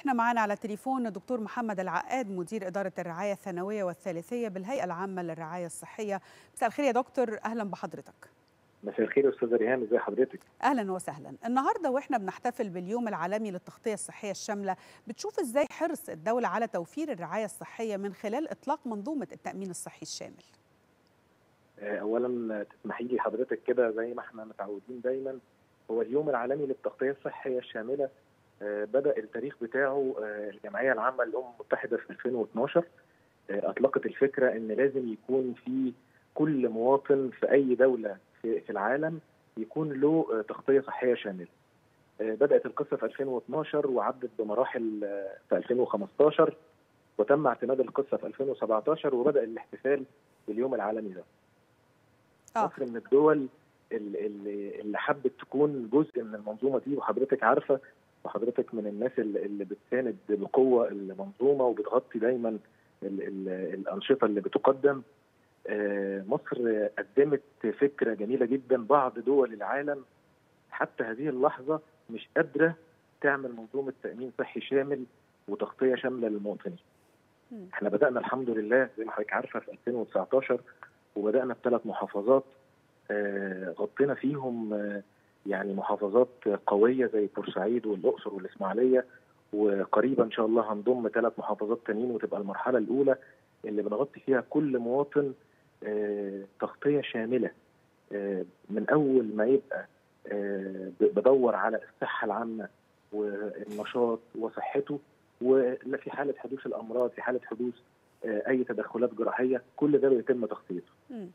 احنا معانا على التليفون الدكتور محمد العقاد مدير إدارة الرعاية الثانوية والثالثية بالهيئة العامة للرعاية الصحية مساء الخير يا دكتور أهلا بحضرتك مساء الخير يا استاذه ريهام ازي حضرتك اهلا وسهلا النهارده واحنا بنحتفل باليوم العالمي للتغطيه الصحيه الشامله بتشوف ازاي حرص الدوله على توفير الرعايه الصحيه من خلال اطلاق منظومه التامين الصحي الشامل اولا تسمحي لي حضرتك كده زي ما احنا متعودين دايما هو اليوم العالمي للتغطيه الصحيه الشامله بدا التاريخ بتاعه الجمعيه العامه للامم المتحده في 2012 اطلقت الفكره ان لازم يكون في كل مواطن في اي دوله في العالم يكون له تغطيه صحيه شامله. بدات القصه في 2012 وعدت بمراحل في 2015 وتم اعتماد القصه في 2017 وبدا الاحتفال باليوم العالمي ده. آه. مصر من الدول اللي, اللي حبت تكون جزء من المنظومه دي وحضرتك عارفه وحضرتك من الناس اللي بتساند بقوه المنظومه وبتغطي دايما ال ال الانشطه اللي بتقدم مصر قدمت فكره جميله جدا بعض دول العالم حتى هذه اللحظه مش قادره تعمل منظومه تامين صحي شامل وتغطيه شامله للمواطنين. احنا بدانا الحمد لله زي ما حضرتك عارفه في 2019 وبدانا بثلاث محافظات غطينا فيهم يعني محافظات قويه زي بورسعيد والاقصر والاسماعيليه وقريبا ان شاء الله هنضم ثلاث محافظات تانيين وتبقى المرحله الاولى اللي بنغطي فيها كل مواطن آه، تغطيه شامله آه، من اول ما يبقى آه، بدور على الصحه العامه والنشاط وصحته وفي حاله حدوث الامراض في حاله حدوث اي تدخلات جراحيه كل ده بيتم تغطيته.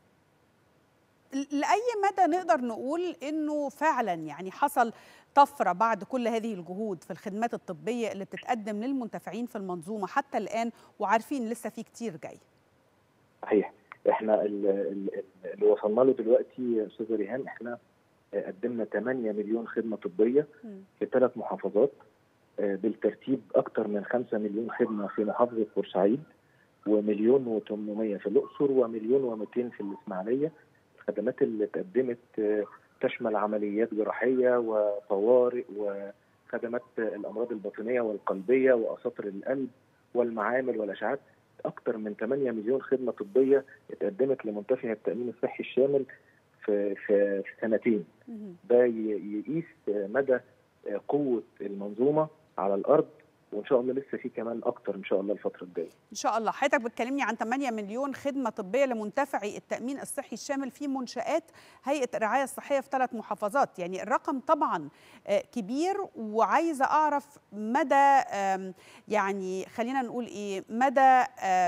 لاي مدى نقدر نقول انه فعلا يعني حصل طفره بعد كل هذه الجهود في الخدمات الطبيه اللي بتتقدم للمنتفعين في المنظومه حتى الان وعارفين لسه في كتير جاي. صحيح احنا اللي وصلنا له دلوقتي يا استاذه ريهام احنا قدمنا 8 مليون خدمه طبيه في ثلاث محافظات بالترتيب اكثر من 5 مليون خدمه في محافظه بورسعيد ومليون و800 في الاقصر ومليون و200 في الاسماعيليه الخدمات اللي اتقدمت تشمل عمليات جراحيه وطوارئ وخدمات الامراض الباطنيه والقلبيه واساطر القلب والمعامل والاشعاعات اكثر من 8 مليون خدمه طبيه اتقدمت لمنتفعي التامين الصحي الشامل في في, في سنتين ده يقيس مدى قوه المنظومه على الارض وان شاء الله لسه في كمان اكتر ان شاء الله الفتره الجايه. ان شاء الله، حضرتك بتكلمني عن 8 مليون خدمه طبيه لمنتفعي التامين الصحي الشامل في منشات هيئه الرعايه الصحيه في ثلاث محافظات، يعني الرقم طبعا كبير وعايزه اعرف مدى يعني خلينا نقول ايه؟ مدى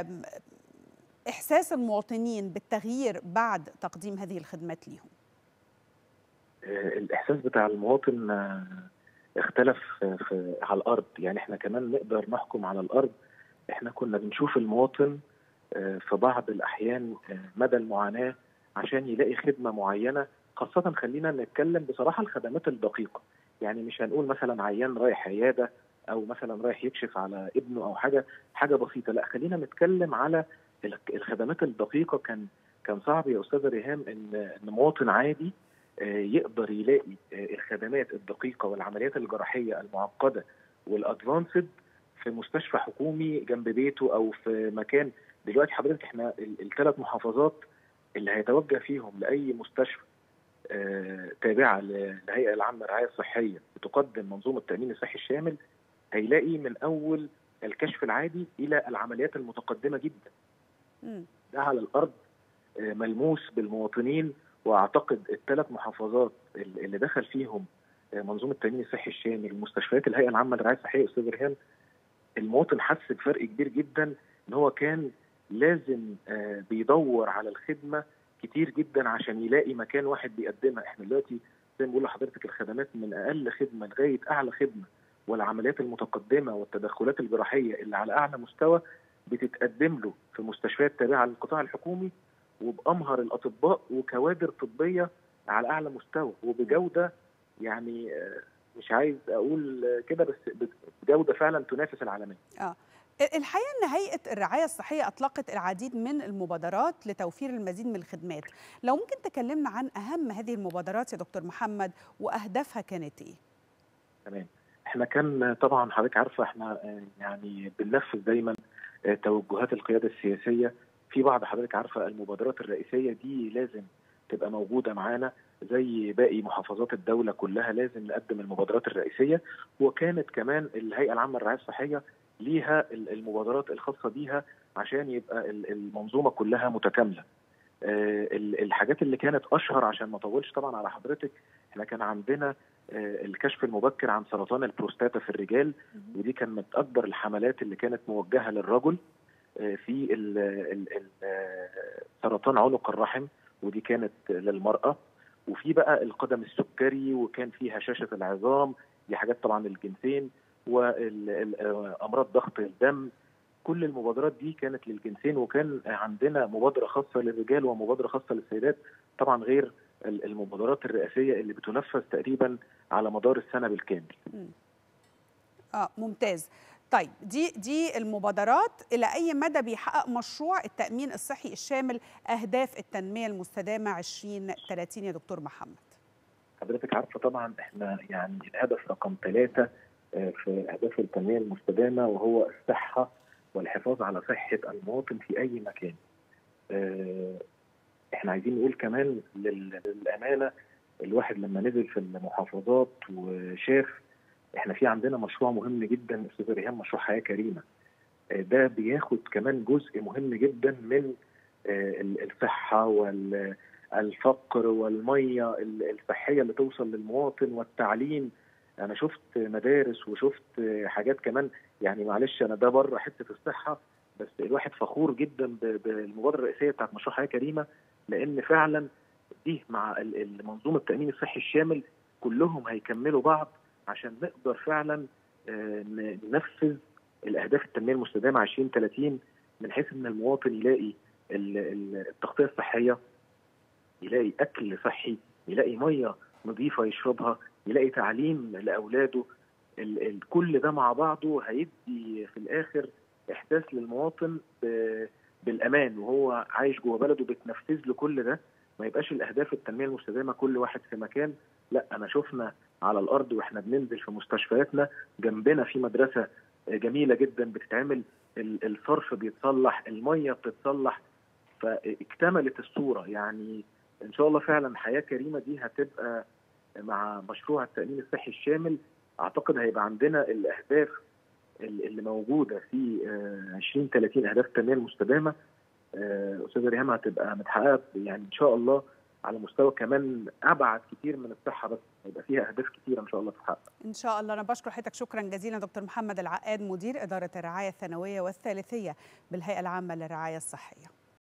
احساس المواطنين بالتغيير بعد تقديم هذه الخدمات ليهم. الاحساس بتاع المواطن اختلف في على الارض يعني احنا كمان نقدر نحكم على الارض احنا كنا بنشوف المواطن في بعض الاحيان مدى المعاناه عشان يلاقي خدمه معينه خاصه خلينا نتكلم بصراحه الخدمات الدقيقه يعني مش هنقول مثلا عيان رايح عياده او مثلا رايح يكشف على ابنه او حاجه حاجه بسيطه لا خلينا نتكلم على الخدمات الدقيقه كان كان صعب يا استاذه ريهام ان ان مواطن عادي يقدر يلاقي الخدمات الدقيقه والعمليات الجراحيه المعقده والادفانسد في مستشفى حكومي جنب بيته او في مكان دلوقتي حضرتك احنا الثلاث محافظات اللي هيتوجه فيهم لاي مستشفى تابعه للهيئه العامه للرعايه الصحيه بتقدم منظومه التامين الصحي الشامل هيلاقي من اول الكشف العادي الى العمليات المتقدمه جدا. ده على الارض ملموس بالمواطنين واعتقد الثلاث محافظات اللي دخل فيهم منظومه التامين الصحي الشامل مستشفيات الهيئه العامه للرعايه الصحيه استاذ ريهام المواطن حس بفرق كبير جدا ان هو كان لازم بيدور على الخدمه كتير جدا عشان يلاقي مكان واحد بيقدمها احنا دلوقتي زي ما بقول لحضرتك الخدمات من اقل خدمه لغايه اعلى خدمه والعمليات المتقدمه والتدخلات الجراحيه اللي على اعلى مستوى بتتقدم له في مستشفيات تابعه للقطاع الحكومي وبامهر الاطباء وكوادر طبيه على اعلى مستوى وبجوده يعني مش عايز اقول كده بس بجوده فعلا تنافس العالميه. اه الحقيقه ان هيئه الرعايه الصحيه اطلقت العديد من المبادرات لتوفير المزيد من الخدمات، لو ممكن تكلمنا عن اهم هذه المبادرات يا دكتور محمد واهدافها كانت ايه؟ تمام احنا كان طبعا حضرتك عارفه احنا يعني بننفذ دايما توجهات القياده السياسيه في بعض حضرتك عارفه المبادرات الرئيسيه دي لازم تبقى موجوده معانا زي باقي محافظات الدوله كلها لازم نقدم المبادرات الرئيسيه وكانت كمان الهيئه العامه للرعايه الصحيه ليها المبادرات الخاصه بيها عشان يبقى المنظومه كلها متكامله. الحاجات اللي كانت اشهر عشان ما اطولش طبعا على حضرتك احنا كان عندنا الكشف المبكر عن سرطان البروستاتا في الرجال ودي كانت اكبر الحملات اللي كانت موجهه للرجل في سرطان عنق الرحم ودي كانت للمراه وفي بقى القدم السكري وكان في هشاشه العظام دي حاجات طبعا الجنسين وامراض ضغط الدم كل المبادرات دي كانت للجنسين وكان عندنا مبادره خاصه للرجال ومبادره خاصه للسيدات طبعا غير المبادرات الرئاسيه اللي بتنفذ تقريبا على مدار السنه بالكامل. اه ممتاز. طيب دي دي المبادرات الى اي مدى بيحقق مشروع التامين الصحي الشامل اهداف التنميه المستدامه 2030 يا دكتور محمد؟ حضرتك عارفه طبعا احنا يعني الهدف رقم ثلاثه في اهداف التنميه المستدامه وهو الصحه والحفاظ على صحه المواطن في اي مكان. احنا عايزين نقول كمان للامانه الواحد لما نزل في المحافظات وشاف احنا في عندنا مشروع مهم جدا استاذ ريهام مشروع حياه كريمه ده بياخد كمان جزء مهم جدا من الصحه والفقر والميه الصحيه اللي توصل للمواطن والتعليم انا شفت مدارس وشفت حاجات كمان يعني معلش انا ده بره حته الصحه بس الواحد فخور جدا بالمبادره الرئيسيه بتاعت مشروع حياه كريمه لان فعلا دي مع منظومه التامين الصحي الشامل كلهم هيكملوا بعض عشان نقدر فعلا ننفذ الاهداف التنميه المستدامه 2030 من حيث ان المواطن يلاقي التغطيه الصحيه يلاقي اكل صحي يلاقي ميه نظيفه يشربها يلاقي تعليم لاولاده كل ده مع بعضه هيدي في الاخر احساس للمواطن بالامان وهو عايش جوه بلده بتنفذ له كل ده ما يبقاش الاهداف التنميه المستدامه كل واحد في مكان لا انا شفنا على الارض واحنا بننزل في مستشفياتنا جنبنا في مدرسه جميله جدا بتتعمل الصرف بيتصلح الميه بتتصلح فاكتملت الصوره يعني ان شاء الله فعلا حياه كريمه دي هتبقى مع مشروع التامين الصحي الشامل اعتقد هيبقى عندنا الاهداف اللي موجوده في 2030 اهداف التنميه المستدامه استاذه ريهام هتبقى متحققه يعني ان شاء الله على مستوى كمان ابعد كتير من الصحه بس هيبقى فيها اهداف كتيره ان شاء الله تتحقق. ان شاء الله انا بشكر حضرتك شكرا جزيلا دكتور محمد العقاد مدير اداره الرعايه الثانويه والثالثيه بالهيئه العامه للرعايه الصحيه.